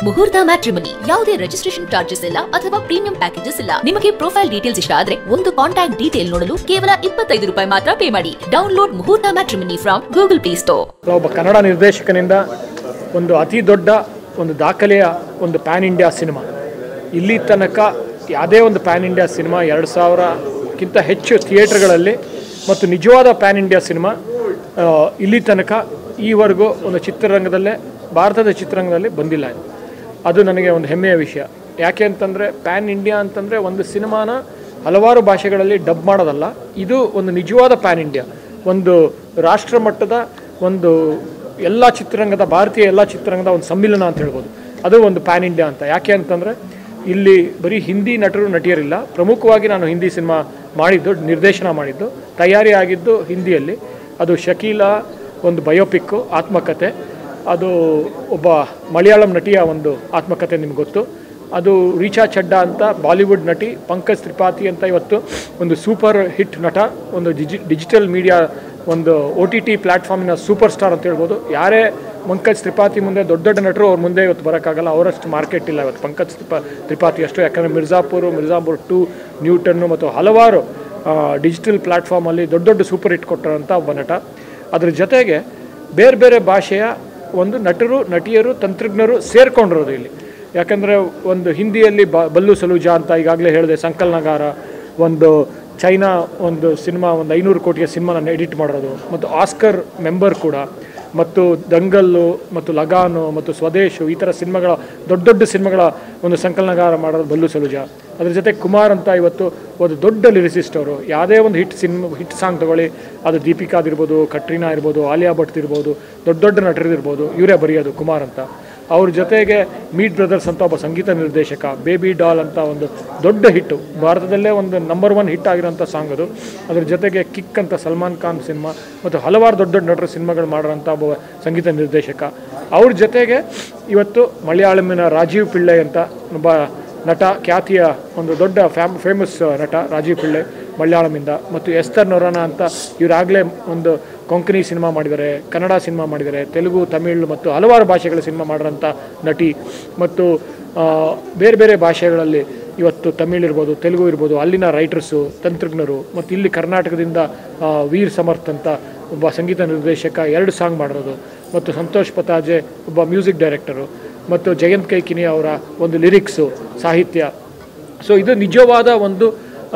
ಮುಹೂರ್ತ ಮ್ಯಾಟ್ರಿಮನಿ ಯಾವುದೇ registration charges ಇಲ್ಲ ಅಥವಾ ಪ್ರೀಮಿಯಂ ಪ್ಯಾಕೇಜಸ್ ಇಲ್ಲ ನಿಮಗೆ ಪ್ರೊಫೈಲ್ ಡೀಟೇಲ್ಸ್ ಇಷ್ಟ ಆದ್ರೆ ಒಂದು ಕಾಂಟ್ಯಾಕ್ಟ್ ಡೀಟೇಲ್ ನೋಡಲು ಕೇವಲ ಇಪ್ಪತ್ತೈದು ರೂಪಾಯಿ ಮಾತ್ರ ಪೇ ಮಾಡಿ download Muhurtha matrimony from Google Play Store ಒಬ್ಬ ಕನ್ನಡ ನಿರ್ದೇಶಕನಿಂದ ಒಂದು ಅತಿ ದೊಡ್ಡ ಒಂದು ದಾಖಲೆಯ ಒಂದು ಪ್ಯಾನ್ ಇಂಡಿಯಾ ಸಿನಿಮಾ ಇಲ್ಲಿ ತನಕ ಯಾವುದೇ ಒಂದು ಪ್ಯಾನ್ ಇಂಡಿಯಾ ಸಿನಿಮಾ ಎರಡು ಸಾವಿರಕ್ಕಿಂತ ಹೆಚ್ಚು ಥಿಯೇಟ್ರ್ಗಳಲ್ಲಿ ಮತ್ತು ನಿಜವಾದ ಪ್ಯಾನ್ ಇಂಡಿಯಾ ಸಿನಿಮಾ ಆ, ಇಲ್ಲಿ ತನಕ ಈವರೆಗೂ ಒಂದು ಚಿತ್ರರಂಗದಲ್ಲೇ ಭಾರತದ ಚಿತ್ರರಂಗದಲ್ಲಿ ಬಂದಿಲ್ಲ ಇದು. ಅದು ನನಗೆ ಒಂದು ಹೆಮ್ಮೆಯ ವಿಷಯ ಯಾಕೆ ಅಂತಂದರೆ ಪ್ಯಾನ್ ಇಂಡಿಯಾ ಅಂತಂದರೆ ಒಂದು ಸಿನಿಮಾನ ಹಲವಾರು ಭಾಷೆಗಳಲ್ಲಿ ಡಬ್ ಮಾಡೋದಲ್ಲ ಇದು ಒಂದು ನಿಜವಾದ ಪ್ಯಾನ್ ಇಂಡಿಯಾ ಒಂದು ರಾಷ್ಟ್ರ ಮಟ್ಟದ ಒಂದು ಎಲ್ಲ ಚಿತ್ರರಂಗದ ಭಾರತೀಯ ಎಲ್ಲ ಚಿತ್ರರಂಗದ ಒಂದು ಸಮ್ಮಿಲನ ಅಂತ ಹೇಳ್ಬೋದು ಅದು ಒಂದು ಪ್ಯಾನ್ ಇಂಡಿಯಾ ಅಂತ ಯಾಕೆ ಅಂತಂದರೆ ಇಲ್ಲಿ ಬರೀ ಹಿಂದಿ ನಟರು ನಟಿಯರಿಲ್ಲ ಪ್ರಮುಖವಾಗಿ ನಾನು ಹಿಂದಿ ಸಿನಿಮಾ ಮಾಡಿದ್ದು ನಿರ್ದೇಶನ ಮಾಡಿದ್ದು ತಯಾರಿ ಆಗಿದ್ದು ಹಿಂದಿಯಲ್ಲಿ ಅದು ಶಕೀಲಾ ಒಂದು ಬಯೋಪಿಕ್ಕು ಆತ್ಮಕತೆ ಅದು ಒಬ್ಬ ಮಲಯಾಳಂ ನಟಿಯ ಒಂದು ಆತ್ಮಕತೆ ನಿಮ್ಗೆ ಗೊತ್ತು ಅದು ರೀಚಾ ಚಡ್ಡಾ ಅಂತ ಬಾಲಿವುಡ್ ನಟಿ ಪಂಕಜ್ ತ್ರಿಪಾಠಿ ಅಂತ ಇವತ್ತು ಒಂದು ಸೂಪರ್ ಹಿಟ್ ನಟ ಒಂದು ಡಿಜಿ ಡಿಜಿಟಲ್ ಮೀಡಿಯಾ ಒಂದು ಒ ಟಿ ಟಿ ಪ್ಲ್ಯಾಟ್ಫಾರ್ಮಿನ ಸೂಪರ್ ಸ್ಟಾರ್ ಅಂತ ಹೇಳ್ಬೋದು ಯಾರೇ ಪಂಕಜ್ ತ್ರಿಪಾಠಿ ಮುಂದೆ ದೊಡ್ಡ ದೊಡ್ಡ ನಟರು ಅವ್ರ ಮುಂದೆ ಇವತ್ತು ಬರೋಕ್ಕಾಗಲ್ಲ ಅವರಷ್ಟು ಮಾರ್ಕೆಟ್ ಇಲ್ಲ ಇವತ್ತು ಪಂಕಜ್ ತ್ರಿಪಾ ತ್ರಿಪಾಠಿ ಅಷ್ಟು ಯಾಕಂದರೆ ಮಿರ್ಜಾಪುರ್ ಮಿರ್ಜಾಪುರ್ ಟು ನ್ಯೂಟನ್ನು ಮತ್ತು ಹಲವಾರು ಡಿಜಿಟಲ್ ಪ್ಲ್ಯಾಟ್ಫಾರ್ಮಲ್ಲಿ ದೊಡ್ಡ ದೊಡ್ಡ ಸೂಪರ್ ಹಿಟ್ ಕೊಟ್ಟರಂಥ ಒಬ್ಬ ನಟ ಅದ್ರ ಜೊತೆಗೆ ಬೇರೆ ಬೇರೆ ಭಾಷೆಯ ಒಂದು ನಟರು ನಟಿಯರು ತಂತ್ರಜ್ಞರು ಸೇರ್ಕೊಂಡಿರೋದು ಇಲ್ಲಿ ಯಾಕಂದರೆ ಒಂದು ಹಿಂದಿಯಲ್ಲಿ ಬ ಬಲ್ಲು ಸಲೂಜಾ ಅಂತ ಈಗಾಗಲೇ ಹೇಳಿದೆ ಸಂಕಲನಗಾರ ಒಂದು ಚೈನಾ ಒಂದು ಸಿನಿಮಾ ಒಂದು ಐನೂರು ಕೋಟಿಯ ಸಿನಿಮಾನ ಎಡಿಟ್ ಮಾಡಿರೋದು ಮತ್ತು ಆಸ್ಕರ್ ಮೆಂಬರ್ ಕೂಡ ಮತ್ತು ದಂಗಲ್ಲು ಮತ್ತು ಲಗಾನು ಮತ್ತು ಸ್ವದೇಶು ಈ ಥರ ಸಿನಿಮಾಗಳ ದೊಡ್ಡ ದೊಡ್ಡ ಸಿನಿಮಾಗಳ ಒಂದು ಸಂಕಲನಗಾರ ಮಾಡೋದು ಬಲ್ಲು ಸಲೂಜಾ ಅದ್ರ ಜೊತೆ ಕುಮಾರ್ ಅಂತ ಇವತ್ತು ಒಂದು ದೊಡ್ಡ ಲಿರಿಸಿಸ್ಟ್ ಅವರು ಯಾವುದೇ ಒಂದು ಹಿಟ್ ಸಿನಿಮಾ ಹಿಟ್ ಸಾಂಗ್ ತಗೊಳ್ಳಿ ಅದು ದೀಪಿಕಾದಿರ್ಬೋದು ಕಟ್ರೀನಾ ಇರ್ಬೋದು ಆಲಿಯಾ ಭಟ್ ಇರ್ಬೋದು ದೊಡ್ಡ ದೊಡ್ಡ ನಟರಿರ್ಬೋದು ಇವರೇ ಬರೆಯೋದು ಕುಮಾರ್ ಅಂತ ಅವ್ರ ಜೊತೆಗೆ ಮೀಟ್ ಬ್ರದರ್ಸ್ ಅಂತ ಒಬ್ಬ ಸಂಗೀತ ನಿರ್ದೇಶಕ ಬೇಬಿ ಡಾಲ್ ಅಂತ ಒಂದು ದೊಡ್ಡ ಹಿಟ್ಟು ಭಾರತದಲ್ಲೇ ಒಂದು ನಂಬರ್ ಒನ್ ಹಿಟ್ ಆಗಿರೋಂಥ ಸಾಂಗ್ ಅದು ಅದ್ರ ಜೊತೆಗೆ ಕಿಕ್ ಅಂತ ಸಲ್ಮಾನ್ ಖಾನ್ ಸಿನಿಮಾ ಮತ್ತು ಹಲವಾರು ದೊಡ್ಡ ದೊಡ್ಡ ನಟರು ಸಿನಿಮಾಗಳು ಮಾಡೋಂಥ ಒಬ್ಬ ಸಂಗೀತ ನಿರ್ದೇಶಕ ಅವ್ರ ಜೊತೆಗೆ ಇವತ್ತು ಮಲಯಾಳಮಿನ ರಾಜೀವ್ ಪಿಳ್ಳೈ ಅಂತ ಒಬ್ಬ ನಟ ಖ್ಯಾತಿಯ ಒಂದು ದೊಡ್ಡ ಫ್ಯಾಮ್ ಫೇಮಸ್ ನಟ ರಾಜೀವ್ ಪಿಳ್ಳೆ ಮಲಯಾಳಮಿಂದ ಮತ್ತು ಎಸ್ತರ್ ನೊರಾನ ಅಂತ ಇವರಾಗಲೇ ಒಂದು ಕೊಂಕಣಿ ಸಿನಿಮಾ ಮಾಡಿದ್ದಾರೆ ಕನ್ನಡ ಸಿನಿಮಾ ಮಾಡಿದ್ದಾರೆ ತೆಲುಗು ತಮಿಳು ಮತ್ತು ಹಲವಾರು ಭಾಷೆಗಳ ಸಿನಿಮಾ ಮಾಡಿರೋಂಥ ನಟಿ ಮತ್ತು ಆ, ಬೇರೆ ಬೇರೆ ಭಾಷೆಗಳಲ್ಲಿ ಇವತ್ತು ತಮಿಳ್ ಇರ್ಬೋದು ತೆಲುಗು ಇರ್ಬೋದು ಅಲ್ಲಿನ ರೈಟರ್ಸು ತಂತ್ರಜ್ಞರು ಮತ್ತು ಇಲ್ಲಿ ಕರ್ನಾಟಕದಿಂದ ಆ, ವೀರ್ ಸಮರ್ಥ್ ಅಂತ ಒಬ್ಬ ಸಂಗೀತ ನಿರ್ದೇಶಕ ಎರಡು ಸಾಂಗ್ ಮಾಡಿರೋದು ಮತ್ತು ಸಂತೋಷ್ ಪತಾಜೆ ಒಬ್ಬ ಮ್ಯೂಸಿಕ್ ಡೈರೆಕ್ಟರು ಮತ್ತು ಜಯಂತ್ ಕೈಕಿನಿ ಅವರ ಒಂದು ಲಿರಿಕ್ಸು ಸಾಹಿತ್ಯ ಸೊ ಇದು ನಿಜವಾದ ಒಂದು ಆ,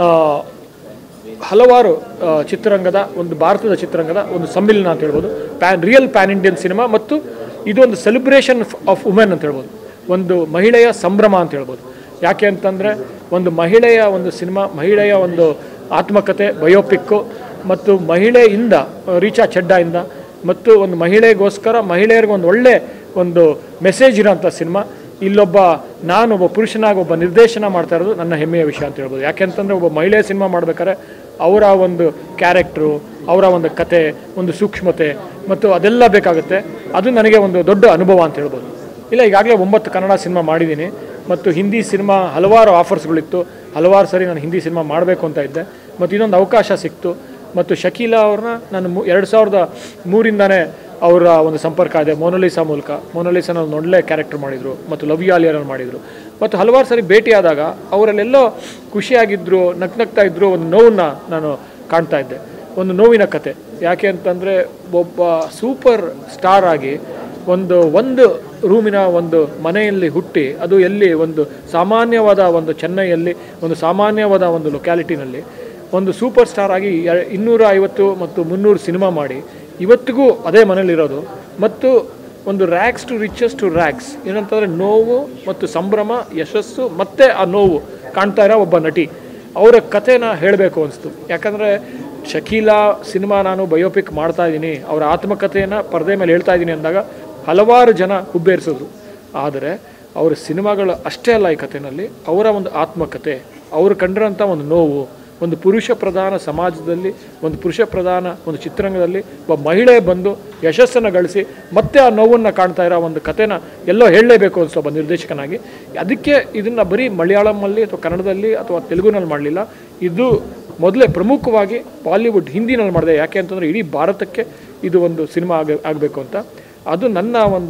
ಹಲವಾರು ಆ, ಚಿತ್ರರಂಗದ ಒಂದು ಭಾರತದ ಚಿತ್ರರಂಗದ ಒಂದು ಸಮ್ಮಿಲನ ಅಂತ ಹೇಳ್ಬೋದು pan real pan Indian cinema ಮತ್ತು ಇದು ಒಂದು ಸೆಲೆಬ್ರೇಷನ್ ಆಫ್ ವುಮೆನ್ ಅಂತ ಹೇಳ್ಬೋದು ಒಂದು ಮಹಿಳೆಯ ಸಂಭ್ರಮ ಅಂತ ಹೇಳ್ಬೋದು ಯಾಕೆ ಅಂತಂದರೆ ಒಂದು ಮಹಿಳೆಯ ಒಂದು ಸಿನಿಮಾ ಮಹಿಳೆಯ ಒಂದು ಆತ್ಮಕತೆ ಬಯೋಪಿಕ್ಕು ಮತ್ತು ಮಹಿಳೆಯಿಂದ ರೀಚಾ ಚಡ್ಡಾಯಿಂದ ಮತ್ತು ಒಂದು ಮಹಿಳೆಗೋಸ್ಕರ ಮಹಿಳೆಯರಿಗೆ ಒಂದು ಒಳ್ಳೆ ಒಂದು ಮೆಸೇಜ್ ಇರೋಂಥ ಸಿನಿಮಾ ಇಲ್ಲೊಬ್ಬ ನಾನು ಒಬ್ಬ ಪುರುಷನಾಗಿ ಒಬ್ಬ ನಿರ್ದೇಶನ ಮಾಡ್ತಾ ಇರೋದು ನನ್ನ ಹೆಮ್ಮೆಯ ವಿಷಯ ಅಂತ ಹೇಳ್ಬೋದು ಯಾಕೆಂತಂದರೆ ಒಬ್ಬ ಮಹಿಳೆಯ ಸಿನಿಮಾ ಮಾಡ್ಬೇಕಾದ್ರೆ ಅವರ ಒಂದು ಕ್ಯಾರೆಕ್ಟ್ರು ಅವರ ಒಂದು ಕತೆ ಒಂದು ಸೂಕ್ಷ್ಮತೆ ಮತ್ತು ಅದೆಲ್ಲ ಬೇಕಾಗುತ್ತೆ ಅದು ನನಗೆ ಒಂದು ದೊಡ್ಡ ಅನುಭವ ಅಂತ ಹೇಳ್ಬೋದು ಇಲ್ಲ ಈಗಾಗಲೇ ಒಂಬತ್ತು ಕನ್ನಡ ಸಿನಿಮಾ ಮಾಡಿದ್ದೀನಿ ಮತ್ತು ಹಿಂದಿ ಸಿನಿಮಾ ಹಲವಾರು ಆಫರ್ಸ್ಗಳಿತ್ತು ಹಲವಾರು ಸರಿ ನಾನು ಹಿಂದಿ ಸಿನಿಮಾ ಮಾಡಬೇಕು ಅಂತ ಇದ್ದೆ ಮತ್ತು ಇನ್ನೊಂದು ಅವಕಾಶ ಸಿಕ್ತು ಮತ್ತು ಶಕೀಲಾ ಅವ್ರನ್ನ ನಾನು ಮು ಎರಡು ಸಾವಿರದ ಮೂರಿಂದನೇ ಅವರ ಒಂದು ಸಂಪರ್ಕ ಇದೆ ಮೋನಲಿಸಾ ಮೂಲಕ ಮೋನಲಿಸಾನ ಒಂದು ಒಳ್ಳೆ ಕ್ಯಾರೆಕ್ಟರ್ ಮಾಡಿದರು ಮತ್ತು ಲವ್ ಯು ಆಲಿಯರನ್ನು ಮಾಡಿದರು ಮತ್ತು ಹಲವಾರು ಸರಿ ಭೇಟಿಯಾದಾಗ ಅವರಲ್ಲೆಲ್ಲೋ ಖುಷಿಯಾಗಿದ್ದರು ನಗ್ನಗ್ತಾ ಇದ್ದರು ಒಂದು ನೋವನ್ನ ನಾನು ಕಾಣ್ತಾ ಇದ್ದೆ ಒಂದು ನೋವಿನ ಕತೆ ಯಾಕೆ ಅಂತಂದರೆ ಒಬ್ಬ ಸೂಪರ್ ಸ್ಟಾರ್ ಆಗಿ ಒಂದು ಒಂದು ರೂಮಿನ ಒಂದು ಮನೆಯಲ್ಲಿ ಹುಟ್ಟಿ ಅದು ಎಲ್ಲಿ ಒಂದು ಸಾಮಾನ್ಯವಾದ ಒಂದು ಚೆನ್ನೈಯಲ್ಲಿ ಒಂದು ಸಾಮಾನ್ಯವಾದ ಒಂದು ಲೊಕ್ಯಾಲಿಟಿನಲ್ಲಿ ಒಂದು ಸೂಪರ್ ಸ್ಟಾರ್ ಆಗಿ ಎ- ಇನ್ನೂರ ಐವತ್ತು ಮತ್ತು ಮುನ್ನೂರು ಸಿನಿಮಾ ಮಾಡಿ ಇವತ್ತಿಗೂ ಅದೇ ಮನೇಲಿರೋದು ಮತ್ತು ಒಂದು rags to riches to rags ಏನಂತಂದರೆ ನೋವು ಮತ್ತು ಸಂಭ್ರಮ ಯಶಸ್ಸು ಮತ್ತು ಆ ನೋವು ಕಾಣ್ತಾ ಇರೋ ಒಬ್ಬ ನಟಿ ಅವರ ಕಥೆನ ಹೇಳಬೇಕು ಅನಿಸ್ತು ಯಾಕಂದರೆ ಶಕೀಲಾ ಸಿನಿಮಾ ನಾನು ಬಯೋಪಿಕ್ ಮಾಡ್ತಾ ಇದ್ದೀನಿ ಅವರ ಆತ್ಮಕಥೆಯನ್ನು ಪರದೆ ಮೇಲೆ ಹೇಳ್ತಾ ಇದ್ದೀನಿ ಅಂದಾಗ ಹಲವಾರು ಜನ ಹುಬ್ಬೇರಿಸಿದ್ರು ಆದರೆ ಅವರ ಸಿನಿಮಾಗಳು ಅಷ್ಟೇ ಅಲ್ಲ ಈ ಕಥೆನಲ್ಲಿ ಅವರ ಒಂದು ಆತ್ಮಕತೆ ಅವರು ಕಂಡಿರೋಂಥ ಒಂದು ನೋವು ಒಂದು ಪುರುಷ ಪ್ರಧಾನ ಸಮಾಜದಲ್ಲಿ ಒಂದು ಪುರುಷ ಪ್ರಧಾನ ಒಂದು ಚಿತ್ರರಂಗದಲ್ಲಿ ಒಬ್ಬ ಮಹಿಳೆ ಬಂದು ಯಶಸ್ಸನ್ನು ಗಳಿಸಿ ಮತ್ತೆ ಆ ನೋವನ್ನು ಕಾಣ್ತಾ ಇರೋ ಒಂದು ಕಥೆನ ಎಲ್ಲೋ ಹೇಳಲೇಬೇಕು ಅನಿಸ್ತು ಒಬ್ಬ ನಿರ್ದೇಶಕನಾಗಿ ಅದಕ್ಕೆ ಇದನ್ನು ಬರೀ ಮಲಯಾಳಮಲ್ಲಿ ಅಥವಾ ಕನ್ನಡದಲ್ಲಿ ಅಥವಾ ತೆಲುಗುನಲ್ಲಿ ಮಾಡಲಿಲ್ಲ ಇದು ಮೊದಲೇ ಪ್ರಮುಖವಾಗಿ ಬಾಲಿವುಡ್ ಹಿಂದಿನಲ್ಲಿ ಮಾಡಿದೆ ಯಾಕೆ ಅಂತಂದರೆ ಇಡೀ ಭಾರತಕ್ಕೆ ಇದು ಒಂದು ಸಿನಿಮಾ ಆಗ ಆಗಬೇಕು ಅಂತ ಅದು ನನ್ನ ಒಂದು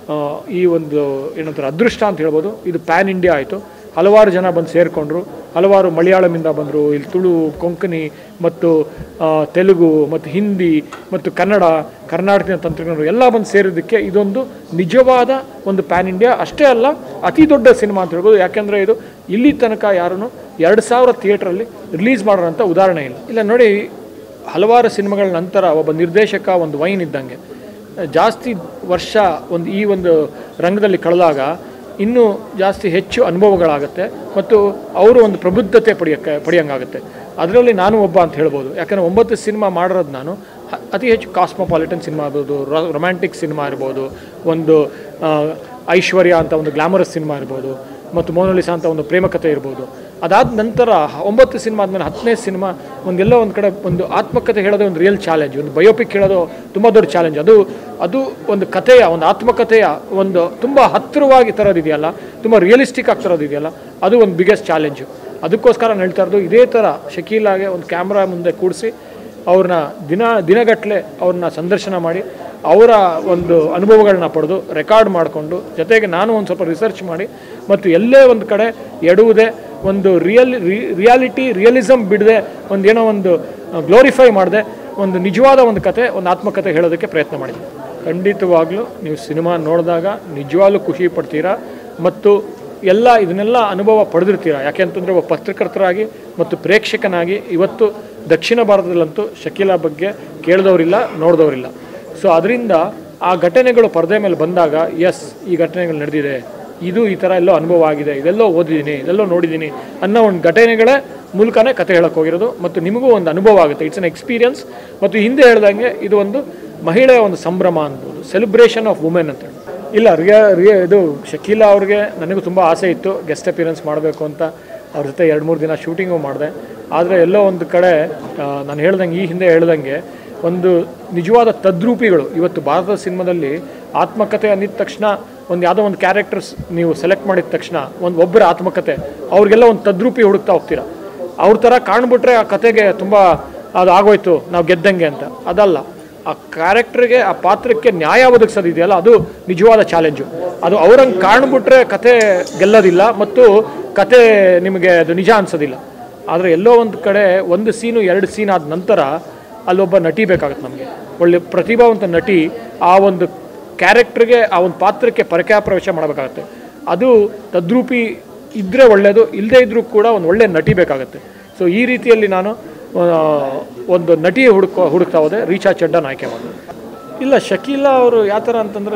ಆ, ಈ ಒಂದು ಏನಂತಾರೆ ಅದೃಷ್ಟ ಅಂತ ಹೇಳ್ಬೋದು ಇದು ಪ್ಯಾನ್ ಇಂಡಿಯಾ ಆಯಿತು ಹಲವಾರು ಜನ ಬಂದು ಸೇರಿಕೊಂಡ್ರು ಹಲವಾರು ಮಲಯಾಳಮಿಂದ ಬಂದರು ಇಲ್ಲಿ ತುಳು ಕೊಂಕಣಿ ಮತ್ತು ಆ, ತೆಲುಗು ಮತ್ತು ಹಿಂದಿ ಮತ್ತು ಕನ್ನಡ ಕರ್ನಾಟಕದ ತಂತ್ರಜ್ಞರು ಎಲ್ಲ ಬಂದು ಸೇರಿದ್ದಕ್ಕೆ ಇದೊಂದು ನಿಜವಾದ ಒಂದು ಪ್ಯಾನ್ ಇಂಡಿಯಾ ಅಷ್ಟೇ ಅಲ್ಲ ಅತಿ ದೊಡ್ಡ ಸಿನಿಮಾ ಅಂತ ಹೇಳ್ಬೋದು ಯಾಕೆಂದರೆ ಇದು ಇಲ್ಲಿ ತನಕ ಯಾರೂ ಎರಡು ಸಾವಿರ ಥಿಯೇಟ್ರಲ್ಲಿ ರಿಲೀಸ್ ಮಾಡೋರಂಥ ಉದಾಹರಣೆ ಇಲ್ಲ ಇಲ್ಲ ನೋಡಿ ಹಲವಾರು ಸಿನಿಮಾಗಳ ನಂತರ ಒಬ್ಬ ನಿರ್ದೇಶಕ ಒಂದು ವೈನ್ ಇದ್ದಂಗೆ ಜಾಸ್ತಿ ವರ್ಷ ಒಂದು ಈ ಒಂದು ರಂಗದಲ್ಲಿ ಕಳೆದಾಗ ಇನ್ನೂ ಜಾಸ್ತಿ ಹೆಚ್ಚು ಅನುಭವಗಳಾಗುತ್ತೆ ಮತ್ತು ಅವರು ಒಂದು ಪ್ರಬುದ್ಧತೆ ಪಡೆಯೋಕ್ಕೆ ಪಡೆಯೋಂಗಾಗುತ್ತೆ ಅದರಲ್ಲಿ ನಾನು ಒಬ್ಬ ಅಂತ ಹೇಳ್ಬೋದು ಯಾಕಂದರೆ ಒಂಬತ್ತು ಸಿನಿಮಾ ಮಾಡಿರೋದು ನಾನು ಹ- ಅತಿ ಹೆಚ್ಚು ಕಾಸ್ಮೋಪಾಲಿಟನ್ ಸಿನಿಮಾ ಇರ್ಬೋದು ರೊಮ್ಯಾಂಟಿಕ್ ಸಿನಿಮಾ ಇರ್ಬೋದು ಒಂದು ಆ, ಐಶ್ವರ್ಯ ಅಂತ ಒಂದು ಗ್ಲಾಮರಸ್ ಸಿನಿಮಾ ಇರ್ಬೋದು ಮತ್ತು ಮೋನೋಲಿಸಾ ಅಂತ ಒಂದು ಪ್ರೇಮ ಕಥೆ ಇರ್ಬೋದು ಅದಾದ ನಂತರ ಹ- ಒಂಬತ್ತು ಸಿನಿಮಾ ಆದಮೇಲೆ ಹತ್ತನೇ ಸಿನಿಮಾ ಒಂದೆಲ್ಲೋ ಒಂದು ಕಡೆ ಒಂದು ಆತ್ಮಕಥೆ ಹೇಳೋದೇ ಒಂದು ರಿಯಲ್ ಚಾಲೆಂಜ್ ಒಂದು ಬಯೋಪಿಕ್ ಹೇಳೋದು ತುಂಬ ದೊಡ್ಡ ಚಾಲೆಂಜ್ ಅದು ಅದು ಒಂದು ಕಥೆಯ ಒಂದು ಆತ್ಮಕಥೆಯ ಒಂದು ತುಂಬ ಹತ್ತಿರವಾಗಿ ತರೋದಿದೆಯಲ್ಲ ತುಂಬ ರಿಯಲಿಸ್ಟಿಕ್ ಆಗಿ ತರೋದಿದೆಯಲ್ಲ ಅದು ಒಂದು ಬಿಗ್ಗೆಸ್ಟ್ ಚಾಲೆಂಜು ಅದಕ್ಕೋಸ್ಕರ ನಾನು ಹೇಳ್ತಾ ಇರೋದು ಇದೇ ಥರ ಶಕೀಲಾಗೆ ಒಂದು ಕ್ಯಾಮ್ರಾ ಮುಂದೆ ಕೂಡಿಸಿ ಅವ್ರನ್ನ ದಿನ ದಿನಗಟ್ಟಲೆ ಅವ್ರನ್ನ ಸಂದರ್ಶನ ಮಾಡಿ ಅವರ ಒಂದು ಅನುಭವಗಳನ್ನ ಪಡೆದು ರೆಕಾರ್ಡ್ ಮಾಡಿಕೊಂಡು ಜೊತೆಗೆ ನಾನು ಒಂದು ಸ್ವಲ್ಪ ರಿಸರ್ಚ್ ಮಾಡಿ ಮತ್ತು ಎಲ್ಲೇ ಒಂದು ಕಡೆ ಎಡುವುದೇ ಒಂದು ರಿಯಲ್ ರಿಯಾಲಿಟಿ ರಿಯಲಿಸಮ್ ಬಿಡದೆ ಒಂದು ಏನೋ ಒಂದು ಗ್ಲೋರಿಫೈ ಮಾಡದೆ ಒಂದು ನಿಜವಾದ ಒಂದು ಕತೆ ಒಂದು ಆತ್ಮಕತೆ ಹೇಳೋದಕ್ಕೆ ಪ್ರಯತ್ನ ಮಾಡಿದ್ದೆ ಖಂಡಿತವಾಗ್ಲೂ ನೀವು ಸಿನಿಮಾ ನೋಡಿದಾಗ ನಿಜವಾಗ್ಲೂ ಖುಷಿ ಪಡ್ತೀರಾ ಮತ್ತು ಎಲ್ಲ ಇದನ್ನೆಲ್ಲ ಅನುಭವ ಪಡೆದಿರ್ತೀರ ಯಾಕೆಂತಂದರೆ ಒಬ್ಬ ಪತ್ರಕರ್ತರಾಗಿ ಮತ್ತು ಪ್ರೇಕ್ಷಕನಾಗಿ ಇವತ್ತು ದಕ್ಷಿಣ ಭಾರತದಲ್ಲಂತೂ ಶಕೀಲಾ ಬಗ್ಗೆ ಕೇಳಿದವರಿಲ್ಲ ನೋಡಿದವರಿಲ್ಲ ಸೊ ಅದರಿಂದ ಆ ಘಟನೆಗಳು ಪರದೆ ಮೇಲೆ ಬಂದಾಗ ಎಸ್ ಈ ಘಟನೆಗಳು ನಡೆದಿದೆ ಇದು ಈ ಥರ ಎಲ್ಲೋ ಅನುಭವ ಆಗಿದೆ ಇದೆಲ್ಲೋ ಓದಿದ್ದೀನಿ ಇದೆಲ್ಲೋ ನೋಡಿದ್ದೀನಿ ಅನ್ನೋ ಒಂದು ಘಟನೆಗಳೇ ಮೂಲಕನೇ ಕತೆ ಹೇಳಕ್ಕೆ ಹೋಗಿರೋದು ಮತ್ತು ನಿಮಗೂ ಒಂದು ಅನುಭವ ಆಗುತ್ತೆ ಇಟ್ಸ್ ಅನ್ ಎಕ್ಸ್ಪೀರಿಯನ್ಸ್ ಮತ್ತು ಹಿಂದೆ ಹೇಳ್ದಂಗೆ ಇದು ಒಂದು ಮಹಿಳೆಯ ಒಂದು ಸಂಭ್ರಮ ಅನ್ಬೋದು ಸೆಲೆಬ್ರೇಷನ್ ಆಫ್ ವುಮೆನ್ ಅಂತ ಹೇಳಿ ಇಲ್ಲ ರಿಯಾ ರಿಯಾ ಇದು ಶಕೀಲಾ ಅವ್ರಿಗೆ ನನಗೂ ತುಂಬ ಆಸೆ ಇತ್ತು ಗೆಸ್ಟ್ ಅಪಿಯರೆನ್ಸ್ ಮಾಡಬೇಕು ಅಂತ ಅವ್ರ ಜೊತೆ ಎರಡು ಮೂರು ದಿನ ಶೂಟಿಂಗು ಮಾಡಿದೆ ಆದರೆ ಎಲ್ಲೋ ಒಂದು ಕಡೆ ಆ, ನಾನು ಹೇಳ್ದಂಗೆ ಈ ಹಿಂದೆ ಹೇಳ್ದಂಗೆ ಒಂದು ನಿಜವಾದ ತದ್ರೂಪಿಗಳು ಇವತ್ತು ಭಾರತದ ಸಿನಿಮಾದಲ್ಲಿ ಆತ್ಮಕಥೆ ಅಂದಿದ ತಕ್ಷಣ ಒಂದು ಯಾವುದೋ ಒಂದು ಕ್ಯಾರೆಕ್ಟರ್ಸ್ ನೀವು ಸೆಲೆಕ್ಟ್ ಮಾಡಿದ ತಕ್ಷಣ ಒಂದು ಒಬ್ಬರ ಆತ್ಮಕಥೆ ಅವ್ರಿಗೆಲ್ಲ ಒಂದು ತದ್ರೂಪಿ ಹುಡುಕ್ತಾ ಹೋಗ್ತೀರಾ ಅವ್ರ ಥರ ಕಾಣ್ಬಿಟ್ರೆ ಆ ಕತೆಗೆ ತುಂಬ ಅದು ಆಗೋಯ್ತು ನಾವು ಗೆದ್ದಂಗೆ ಅಂತ ಅದಲ್ಲ ಆ ಕ್ಯಾರೆಕ್ಟರ್ಗೆ ಆ ಪಾತ್ರಕ್ಕೆ ನ್ಯಾಯ ಒದಗಿಸೋದಿದೆಯಲ್ಲ ಅದು ನಿಜವಾದ ಚಾಲೆಂಜು ಅದು ಅವ್ರಂಗೆ ಕಾಣ್ಬಿಟ್ರೆ ಕತೆ ಗೆಲ್ಲೋದಿಲ್ಲ ಮತ್ತು ಕತೆ ನಿಮಗೆ ಅದು ನಿಜ ಅನ್ಸೋದಿಲ್ಲ ಆದರೆ ಎಲ್ಲೋ ಒಂದು ಕಡೆ ಒಂದು ಸೀನು ಎರಡು ಸೀನ್ ಆದ ನಂತರ ಅಲ್ಲೊಬ್ಬ ನಟಿ ಬೇಕಾಗುತ್ತೆ ನಮಗೆ ಒಳ್ಳೆ ಪ್ರತಿಭಾವಂತ ನಟಿ ಆ ಒಂದು ಕ್ಯಾರೆಕ್ಟರ್ಗೆ ಆ ಒಂದು ಪಾತ್ರಕ್ಕೆ ಪರಕ್ಯಾ ಪ್ರವೇಶ ಮಾಡಬೇಕಾಗತ್ತೆ ಅದು ತದ್ರೂಪಿ ಇದ್ದರೆ ಒಳ್ಳೆಯದು ಇಲ್ಲದೇ ಇದ್ದರೂ ಕೂಡ ಒಂದು ಒಳ್ಳೆ ನಟಿ ಬೇಕಾಗುತ್ತೆ ಸೊ ಈ ರೀತಿಯಲ್ಲಿ ನಾನು ಆ, ಒಂದು ನಟಿ ಹುಡುಕೋ ಹುಡುಕ್ತಾ ಹೋದೆ ರೀಚಾ ಚಡ್ಡನ್ ಆಯ್ಕೆ ಮಾಡಿದೆ ಇಲ್ಲ ಶಕೀಲಾ ಅವರು ಯಾವ ಥರ ಅಂತಂದರೆ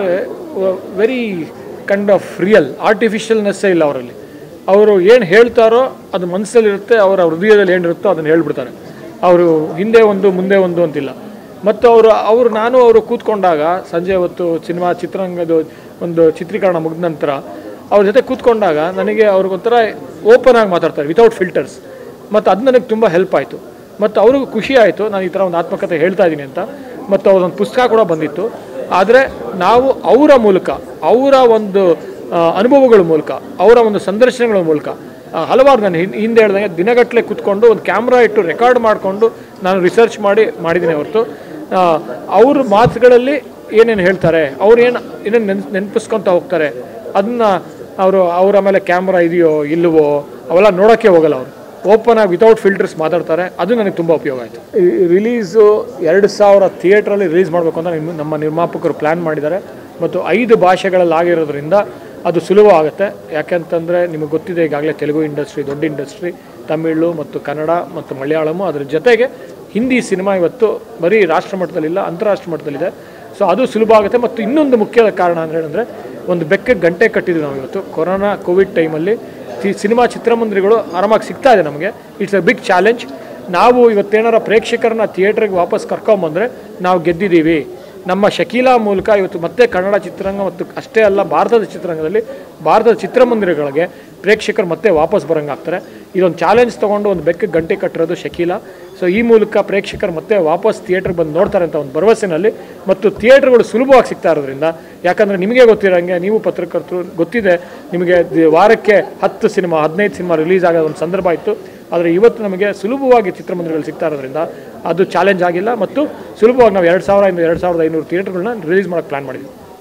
ವೆರಿ ಕೈಂಡ್ ಆಫ್ ರಿಯಲ್ ಆರ್ಟಿಫಿಷಿಯಲ್ನೆಸ್ಸೇ ಇಲ್ಲ ಅವರಲ್ಲಿ ಅವರು ಏನು ಹೇಳ್ತಾರೋ ಅದು ಮನಸ್ಸಲ್ಲಿರುತ್ತೆ ಅವರ ಹೃದಯದಲ್ಲಿ ಏನಿರುತ್ತೋ ಅದನ್ನು ಹೇಳ್ಬಿಡ್ತಾರೆ ಅವರು ಹಿಂದೆ ಒಂದು ಮುಂದೆ ಒಂದು ಅಂತಿಲ್ಲ ಮತ್ತು ಅವರು ಅವರು ನಾನು ಅವರು ಕೂತ್ಕೊಂಡಾಗ ಸಂಜೆ ಹೊತ್ತು ಸಿನಿಮಾ ಚಿತ್ರರಂಗದ ಒಂದು ಚಿತ್ರೀಕರಣ ಮುಗಿದ ನಂತರ ಅವ್ರ ಜೊತೆ ಕೂತ್ಕೊಂಡಾಗ ನನಗೆ ಅವ್ರಿಗೊಂಥರ ಓಪನ್ ಆಗಿ ಮಾತಾಡ್ತಾರೆ ವಿತೌಟ್ ಫಿಲ್ಟರ್ಸ್ ಮತ್ತು ಅದು ನನಗೆ ತುಂಬ ಹೆಲ್ಪ್ ಆಯಿತು ಮತ್ತು ಅವ್ರಿಗೂ ಖುಷಿ ಆಯಿತು ನಾನು ಈ ಥರ ಒಂದು ಆತ್ಮಕಥೆ ಹೇಳ್ತಾ ಇದ್ದೀನಿ ಅಂತ ಮತ್ತು ಅವ್ರದೊಂದು ಪುಸ್ತಕ ಕೂಡ ಬಂದಿತ್ತು ಆದರೆ ನಾವು ಅವರ ಮೂಲಕ ಅವರ ಒಂದು ಆ, ಅನುಭವಗಳ ಮೂಲಕ ಅವರ ಒಂದು ಸಂದರ್ಶನಗಳ ಮೂಲಕ ಆ, ಹಲವಾರು ನಾನು ಹಿಂ- ಹಿಂದೆ ಹೇಳ್ದಂಗೆ ದಿನಗಟ್ಟಲೆ ಕೂತ್ಕೊಂಡು ಒಂದು ಕ್ಯಾಮ್ರಾ ಇಟ್ಟು ರೆಕಾರ್ಡ್ ಮಾಡಿಕೊಂಡು ನಾನು ರಿಸರ್ಚ್ ಮಾಡಿ ಮಾಡಿದ್ದೀನಿ ಹೊರತು ಆ, ಅವ್ರ ಮಾತುಗಳಲ್ಲಿ ಏನೇನು ಹೇಳ್ತಾರೆ ಅವ್ರು ಏನು ಏನೇನು ನೆನ್ ನೆನಪಿಸ್ಕೊತ ಹೋಗ್ತಾರೆ ಅದನ್ನ ಅವರು ಅವರ ಮೇಲೆ ಕ್ಯಾಮ್ರಾ ಇದೆಯೋ ಇಲ್ಲವೋ ಅವೆಲ್ಲ ನೋಡೋಕ್ಕೆ ಹೋಗಲ್ಲ ಅವರು ಓಪನ್ ಆಗಿ ವಿತೌಟ್ ಫಿಲ್ಟರ್ಸ್ ಮಾತಾಡ್ತಾರೆ ಅದು ನನಗೆ ತುಂಬ ಉಪಯೋಗ ಆಯಿತು ರಿಲೀಸು ಎರಡು ಸಾವಿರ ಥಿಯೇಟ್ರಲ್ಲಿ ರಿಲೀಸ್ ಮಾಡಬೇಕು ಅಂತ ನಿಮ್ಮ- ನಮ್ಮ ನಿರ್ಮಾಪಕರು ಪ್ಲ್ಯಾನ್ ಮಾಡಿದ್ದಾರೆ ಮತ್ತು ಐದು ಭಾಷೆಗಳಲ್ಲಿ ಆಗಿರೋದ್ರಿಂದ ಅದು ಸುಲಭ ಆಗುತ್ತೆ ಯಾಕೆಂತಂದರೆ ನಿಮಗೆ ಗೊತ್ತಿದೆ ಈಗಾಗಲೇ ತೆಲುಗು ಇಂಡಸ್ಟ್ರಿ ದೊಡ್ಡ ಇಂಡಸ್ಟ್ರಿ ತಮಿಳು ಮತ್ತು ಕನ್ನಡ ಮತ್ತು ಮಲಯಾಳಮು ಅದ್ರ ಜೊತೆಗೆ ಹಿಂದಿ ಸಿನಿಮಾ ಇವತ್ತು ಬರೀ ರಾಷ್ಟ್ರ ಮಟ್ಟದಲ್ಲಿಲ್ಲ ಅಂತಾರಾಷ್ಟ್ರ ಮಟ್ಟದಲ್ಲಿದೆ ಸೊ ಅದು ಸುಲಭ ಆಗುತ್ತೆ ಮತ್ತು ಇನ್ನೊಂದು ಮುಖ್ಯದ ಕಾರಣ ಅಂದರೆ ಏನಂದರೆ ಒಂದು ಬೆಕ್ಕಕ್ಕೆ ಗಂಟೆ ಕಟ್ಟಿದ್ವಿ ನಾವು ಇವತ್ತು ಕೊರೋನಾ ಕೋವಿಡ್ ಟೈಮಲ್ಲಿ ಸಿ- ಸಿನಿಮಾ ಚಿತ್ರಮಂದಿರಗಳು ಆರಾಮಾಗಿ ಸಿಗ್ತಾ ಇದೆ ನಮಗೆ ಇಟ್ಸ್ ಅ ಬಿಗ್ ಚಾಲೆಂಜ್ ನಾವು ಇವತ್ತೇನಾರ ಪ್ರೇಕ್ಷಕರನ್ನ ಥಿಯೇಟ್ರಿಗೆ ವಾಪಸ್ ಕರ್ಕೊಂಬಂದರೆ ನಾವು ಗೆದ್ದಿದ್ದೀವಿ ನಮ್ಮ ಶಕೀಲಾ ಮೂಲಕ ಇವತ್ತು ಮತ್ತೆ ಕನ್ನಡ ಚಿತ್ರರಂಗ ಮತ್ತು ಅಷ್ಟೇ ಅಲ್ಲ ಭಾರತದ ಚಿತ್ರರಂಗದಲ್ಲಿ ಭಾರತದ ಚಿತ್ರಮಂದಿರಗಳಿಗೆ ಪ್ರೇಕ್ಷಕರು ಮತ್ತೆ ವಾಪಸ್ ಬರಂಗಾಗ್ತಾರೆ ಇದೊಂದು ಚಾಲೆಂಜ್ ತೊಗೊಂಡು ಒಂದು ಬೆಕ್ಕಕ್ಕೆ ಗಂಟೆ ಕಟ್ಟಿರೋದು ಶಕೀಲಾ ಸೊ ಈ ಮೂಲಕ ಪ್ರೇಕ್ಷಕರು ಮತ್ತೆ ವಾಪಸ್ ಥಿಯೇಟ್ರಿಗೆ ಬಂದು ನೋಡ್ತಾರೆ ಅಂತ ಒಂದು ಭರವಸೆನಲ್ಲಿ ಮತ್ತು ಥಿಯೇಟ್ರ್ಗಳು ಸುಲಭವಾಗಿ ಸಿಗ್ತಾ ಇರೋದ್ರಿಂದ ಯಾಕಂದರೆ ನಿಮಗೆ ಗೊತ್ತಿರೋಂಗೆ ನೀವು ಪತ್ರಕರ್ತರು ಗೊತ್ತಿದೆ ನಿಮಗೆ ದಿ- ವಾರಕ್ಕೆ ಹತ್ತು ಸಿನಿಮಾ ಹದಿನೈದು ಸಿನಿಮಾ ರಿಲೀಸ್ ಆಗೋ ಒಂದು ಸಂದರ್ಭ ಇತ್ತು ಆದರೆ ಇವತ್ತು ನಮಗೆ ಸುಲಭವಾಗಿ ಚಿತ್ರಮಂದಿರಗಳು ಸಿಗ್ತಾ ಇರೋದ್ರಿಂದ ಅದು ಚಾಲೆಂಜ್ ಆಗಿಲ್ಲ ಮತ್ತು ಸುಲಭವಾಗಿ ನಾವು ಎರಡು ಸಾವಿರ ಇಂದ ಎರಡು ಸಾವಿರದ ಐನೂರು ಥಿಯೇಟ್ರ್ಗಳನ್ನ ರಿಲೀಸ್ ಮಾಡೋಕ್ಕೆ ಪ್ಲ್ಯಾನ್ ಮಾಡಿದ್ವಿ